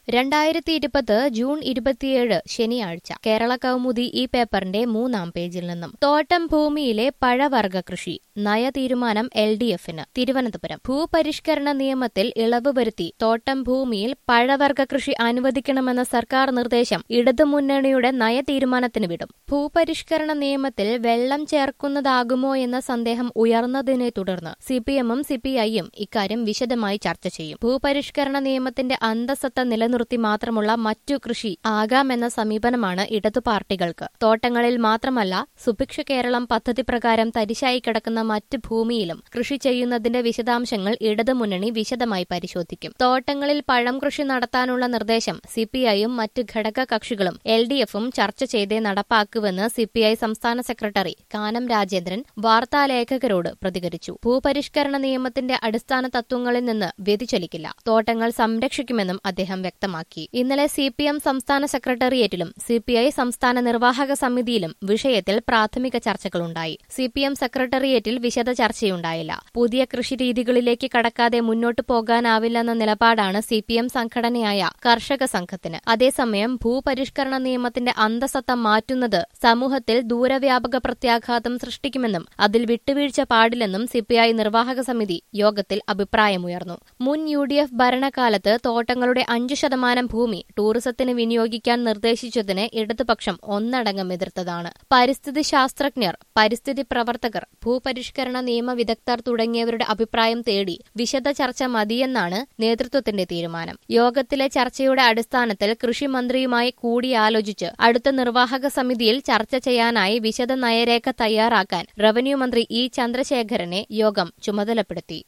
രണ്ടായിരത്തി ഇരുപത് ജൂൺ ഇരുപത്തിയേഴ് ശനിയാഴ്ച കേരള കൗമുദി ഈ പേപ്പറിന്റെ മൂന്നാം പേജിൽ നിന്നും തോട്ടം ഭൂമിയിലെ പഴവർഗ കൃഷി നയതീരുമാനം എൽ ഡി എഫിന് തിരുവനന്തപുരം ഭൂപരിഷ്കരണ നിയമത്തിൽ ഇളവ് വരുത്തി തോട്ടം ഭൂമിയിൽ പഴവർഗ കൃഷി അനുവദിക്കണമെന്ന സർക്കാർ നിർദ്ദേശം ഇടതുമുന്നണിയുടെ നയതീരുമാനത്തിന് വിടും ഭൂപരിഷ്കരണ നിയമത്തിൽ വെള്ളം ചേർക്കുന്നതാകുമോ എന്ന സന്ദേഹം ഉയർന്നതിനെ തുടർന്ന് സിപിഎമ്മും സിപിഐയും ഇക്കാര്യം വിശദമായി ചർച്ച ചെയ്യും ഭൂപരിഷ്കരണ നിയമത്തിന്റെ അന്തസത്ത നിലനിർത്തി മാത്രമുള്ള മറ്റു കൃഷി ആകാമെന്ന സമീപനമാണ് ഇടതു പാർട്ടികൾക്ക് തോട്ടങ്ങളിൽ മാത്രമല്ല സുഭിക്ഷ കേരളം പദ്ധതി പ്രകാരം തരിശായി കിടക്കുന്ന മറ്റു ഭൂമിയിലും കൃഷി ചെയ്യുന്നതിന്റെ വിശദാംശങ്ങൾ ഇടതുമുന്നണി വിശദമായി പരിശോധിക്കും തോട്ടങ്ങളിൽ പഴം കൃഷി നടത്താനുള്ള നിർദ്ദേശം സിപിഐയും മറ്റു ഘടക കക്ഷികളും എൽ ഡി എഫും ചർച്ച ചെയ്തേ നടപ്പാക്കുവെന്ന് സിപിഐ സംസ്ഥാന സെക്രട്ടറി കാനം രാജേന്ദ്രൻ വാർത്താലേഖകരോട് പ്രതികരിച്ചു ഭൂപരിഷ്കരണ നിയമത്തിന്റെ അടിസ്ഥാന തത്വങ്ങളിൽ നിന്ന് വ്യതിചലിക്കില്ല തോട്ടങ്ങൾ സംരക്ഷിക്കുമെന്നും അദ്ദേഹം വ്യക്തമാക്കി ഇന്നലെ സി പി എം സംസ്ഥാന സെക്രട്ടേറിയറ്റിലും സി പി ഐ സംസ്ഥാന നിർവാഹക സമിതിയിലും വിഷയത്തിൽ പ്രാഥമിക ചർച്ചകളുണ്ടായി സി പി എം സെക്രട്ടേറിയറ്റിൽ വിശദ ചർച്ചയുണ്ടായില്ല പുതിയ കൃഷി രീതികളിലേക്ക് കടക്കാതെ മുന്നോട്ടു പോകാനാവില്ലെന്ന നിലപാടാണ് സി പി എം സംഘടനയായ കർഷക സംഘത്തിന് അതേസമയം ഭൂപരിഷ്കരണ നിയമത്തിന്റെ അന്തസത്ത മാറ്റുന്നത് സമൂഹത്തിൽ ദൂരവ്യാപക പ്രത്യാഘാതം സൃഷ്ടിക്കുമെന്നും അതിൽ വിട്ടുവീഴ്ച പാടില്ലെന്നും സിപിഐ നിർവാഹക സമിതി യോഗത്തിൽ അഭിപ്രായമുയർന്നു മുൻ യു ഡി എഫ് ഭരണകാലത്ത് തോട്ടങ്ങളുടെ അഞ്ചു ശതമാനം ഭൂമി ടൂറിസത്തിന് വിനിയോഗിക്കാൻ നിർദ്ദേശിച്ചതിന് ഇടതുപക്ഷം ഒന്നടങ്കം എതിർത്തതാണ് പരിസ്ഥിതി ശാസ്ത്രജ്ഞർ പരിസ്ഥിതി പ്രവർത്തകർ ഭൂപരിഷ്കരണ നിയമ വിദഗ്ധർ തുടങ്ങിയവരുടെ അഭിപ്രായം തേടി വിശദ ചർച്ച മതിയെന്നാണ് നേതൃത്വത്തിന്റെ തീരുമാനം യോഗത്തിലെ ചർച്ചയുടെ അടിസ്ഥാനത്തിൽ കൃഷിമന്ത്രിയുമായി കൂടിയാലോചിച്ച് അടുത്ത നിർവാഹക സമിതിയിൽ ചർച്ച ചെയ്യാനായി വിശദ നയരേഖ തയ്യാറാക്കാൻ റവന്യൂ മന്ത്രി ഇ ചന്ദ്രശേഖരനെ യോഗം ചുമതലപ്പെടുത്തി